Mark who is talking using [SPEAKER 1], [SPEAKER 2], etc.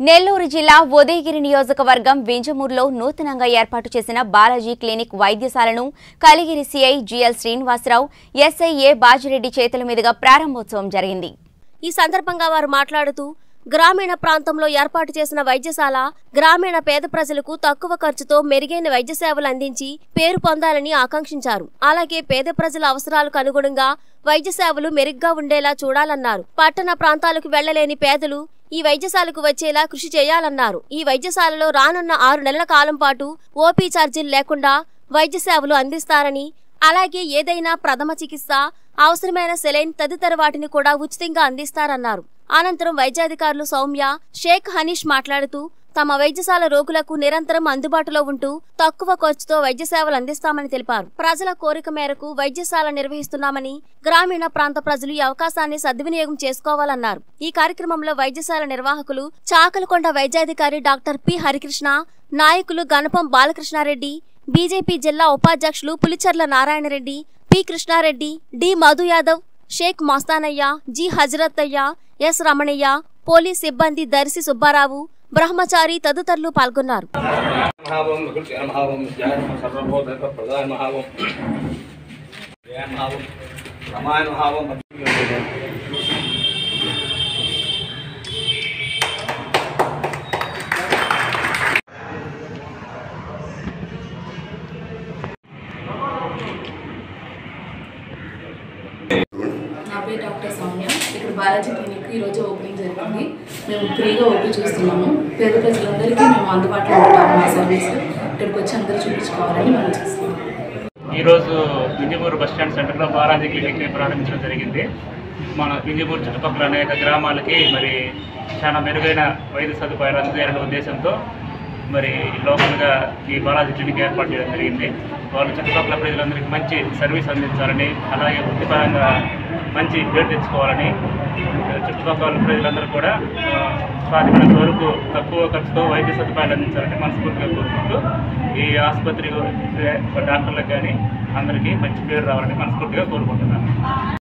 [SPEAKER 1] నెల్లూరు జిల్లా ఉదయగిరి నియోజకవర్గం వింజమూరులో నూతనంగా ఏర్పాటు చేసిన బాలాజీ క్లినిక్ వైద్యశాలను Kaligiri CI GL Srinivasa Rao SI A Baji Reddy చేతుల మీదుగా ప్రారంభోత్సవం జరిగింది
[SPEAKER 2] ఈ సందర్భంగా వారు మాట్లాడుతూ గ్రామీణ ప్రాంతంలో ఏర్పాటు చేసిన వైద్యశాల గ్రామీణ పేద ప్రజలకు తక్కువ ఖర్చుతో మెరుగైన వైద్య సేవలు అందించి పేరు పొందాలని ఆకాంక్షించారు అలాగే పేద ప్రజల అవసరాలకు అనుగుణంగా వైద్య సేవలు మెరుగ్గా ఉండేలా చూడాలన్నారు పట్టణ ప్రాంతాలకు వెళ్లలేని పేదలు ఈ వైద్యశాలకు వచ్చేలా కృషి చేయాలన్నారు ఈ వైద్యశాలలో రానున్న ఆరు నెలల కాలం పాటు ఓపీ ఛార్జీలు లేకుండా వైద్య సేవలు అందిస్తారని అలాగే ఏదైనా ప్రథమ చికిత్స అవసరమైన సెలైన్ తదితర వాటిని కూడా ఉచితంగా అందిస్తారన్నారు అనంతరం వైద్యాధికారులు సౌమ్య షేక్ హనీష్ మాట్లాడుతూ తమ వైద్యశాల రోగులకు నిరంతరం అందుబాటులో ఉంటూ తక్కువ ఖర్చుతో వైద్య సేవలు అందిస్తామని తెలిపారు ప్రజల కోరిక మేరకు వైద్యశాల నిర్వహిస్తున్నామని గ్రామీణ ప్రాంత ప్రజలు ఈ అవకాశాన్ని సద్వినియోగం చేసుకోవాలన్నారు ఈ కార్యక్రమంలో వైద్యశాల నిర్వాహకులు చాకలకొండ వైద్యాధికారి డాక్టర్ పి హరికృష్ణ నాయకులు గణపం బాలకృష్ణారెడ్డి బీజేపీ జిల్లా ఉపాధ్యక్షులు Pulicherla Narayana Reddy P Krishna Reddy D Madhu Yadav Sheikh Mastanaiah G Hazarathaiah S Ramanaiah police సిబ్బంది దర్శి సుబ్బారావు బ్రహ్మచారి తదితరులు పాల్గొన్నారు
[SPEAKER 3] మహావం వికృతి మహావం జయ సర్వభూత ప్రధాన మహావం జయ మహావం రమాయణ మహావం
[SPEAKER 4] నా పేరు డాక్టర్ సౌమ్య ఇక్కడ బాలాజీ క్లినిక్ ఈరోజు ఓపెనింగ్ జరిగింది మేము ఫ్రీగా ఓపీ చూస్తున్నాము పేద ప్రజలందరికీ మేము అందుబాటులో ఉంటాము మా సర్వీస్ ఇక్కడికి వచ్చి అందరూ చూపించుకోవాలని మనం చేస్తున్నాం
[SPEAKER 5] ఈరోజు వింజమూరు బస్ స్టాండ్ సెంటర్లో బాలాజీ క్లినిక్ని ప్రారంభించడం జరిగింది మన వింజమూరు చుట్టుపక్కల అనేక గ్రామాలకి మరి చాలా మెరుగైన వైద్య సదుపాయాలు అందజేయాలనే ఉద్దేశంతో మరి లోకల్గా ఈ బాలాజీ క్లినిక్ ఏర్పాటు చేయడం జరిగింది వాళ్ళు చుట్టుపక్కల ప్రజలందరికీ మంచి సర్వీస్ అందించాలని అలాగే వృత్తిపరంగా మంచి పేరు తెచ్చుకోవాలని చుట్టుపక్కల ప్రజలందరూ కూడా ఆ, సాధ్యమైనంత వరకు తక్కువ ఖర్చుతో వైద్య సదుపాయాలు అందించాలని మనస్ఫూర్తిగా కోరుకుంటూ ఈ ఆసుపత్రి డాక్టర్లకు కానీ అందరికీ మంచి పేరు రావాలని మనస్ఫూర్తిగా కోరుకుంటున్నాను